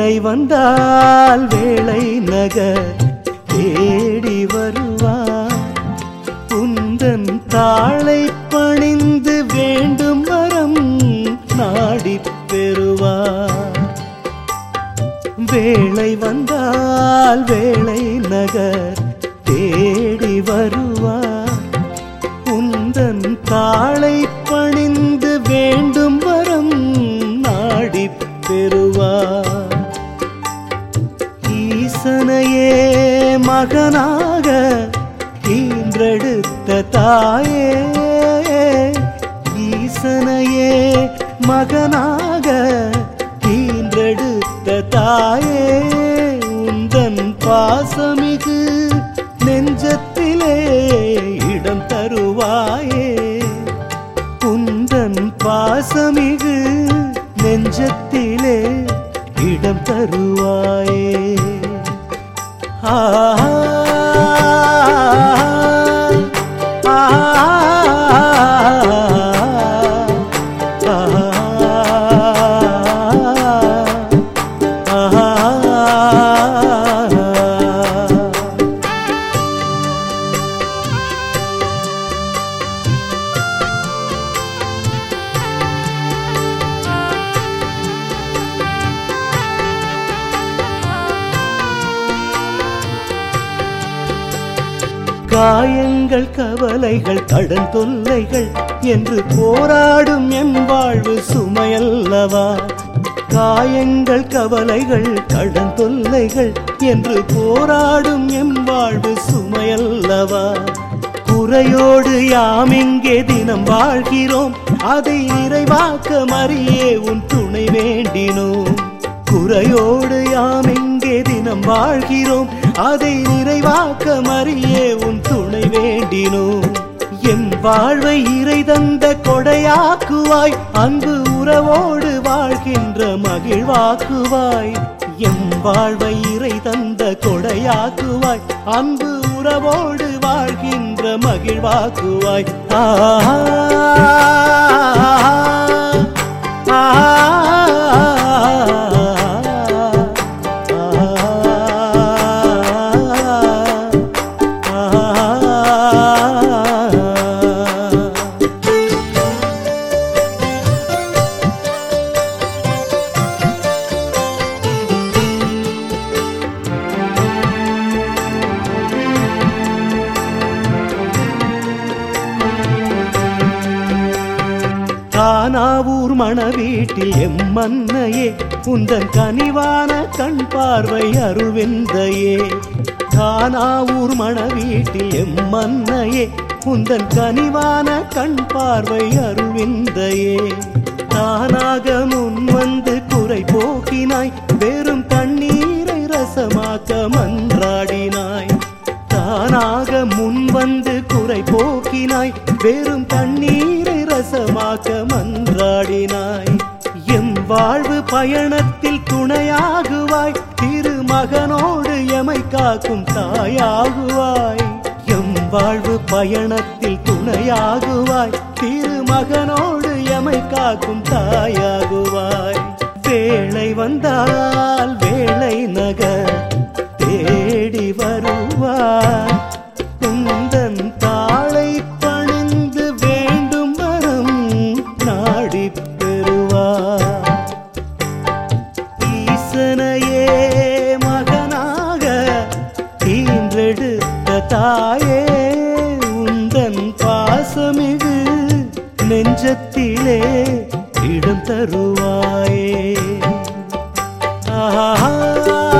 வேளை வந்தால் வேளை நகர் தேடி வருவார் உந்தன் தாளை பணிந்து வேண்டும் வரம் நாடிப் பெறுவார் வேளை வந்தால் வேளை நகர் தேடி வருவார் உந்தன் தாளை பணிந்து வேண்டும் வரம் நாடிப் பெறுவார் ஈசனையே மகனாக ஈன்றெடுத்த தாயே ஈசனையே மகனாக ஈன்றெடுத்த தாயே உந்தன் பாசமிகு நெஞ்சத்திலே இடம் தருவாயே உந்தன் பாசமிகு நெஞ்சத்திலே இடம் தருவாயே ஆ ஆ காயங்கள் கவலைகள் கடன் தொல்லைகள் என்று போராடும் என் வாழ்வு சுமையல்லவா காயங்கள் கவலைகள் கடன் தொல்லைகள் என்று போராடும் எம் வாழ்வு சுமையல்லவா குறையோடு யாம் இங்கே தினம் வாழ்கிறோம் அதை நிறைவாக்க மறியே உன் துணை வேண்டினோம் குறையோடு யாம் இங்கே தினம் வாழ்கிறோம் அதை நிறைவாக்க மறியே உன் துணை வேண்டினோம் எம் வாழ்வை இறை தந்த கொடையாக்குவாய் அன்பு உறவோடு வாழ்கின்ற மகிழ்வாக்குவாய் எம் வாழ்வை இறை தந்த கொடையாக்குவாய் அன்பு உறவோடு வாழ்கின்ற மகிழ்வாக்குவாய் ஆ ஆ கானாவூர் மணவீட்டில் எம் மன்னையே உந்தன் கனிவான கண் பார்வை அருள்விந்தையே கானாவூர் மணவீட்டில் எம் மன்னையே உந்தன் கனிவான கண் பார்வை அருள்விந்தையே தானாக முன் வந்து குறை போக்கினாய் வெறும் தண்ணீரை ரசமாக்க மன்றாடினாய் தானாக முன் வந்து குறை போக்கினாய் வெறும் தண்ணீரை ரசமாக்க மன்றாடினாய் எம் வாழ்வு பயணத்தில் துணையாகுவாய் திருமகனோடு எமை காக்கும் தாயாகுவாய் எம் வாழ்வு பயணத்தில் துணையாகுவாய் திருமகனோடு எமை காக்கும் தாயாகுவாய் வேளை வந்தால் வேளை நகர் தேடி வருவார் உந்தன் தாளை பணிந்து வேண்டும் வரம் நாடி பெறுவார் ஈசனையே மகனாக ஈன்றெடுத்த தாயே உந்தன் பாசமிகு நெஞ்சத்திலே இடம் தருவாயே ஆ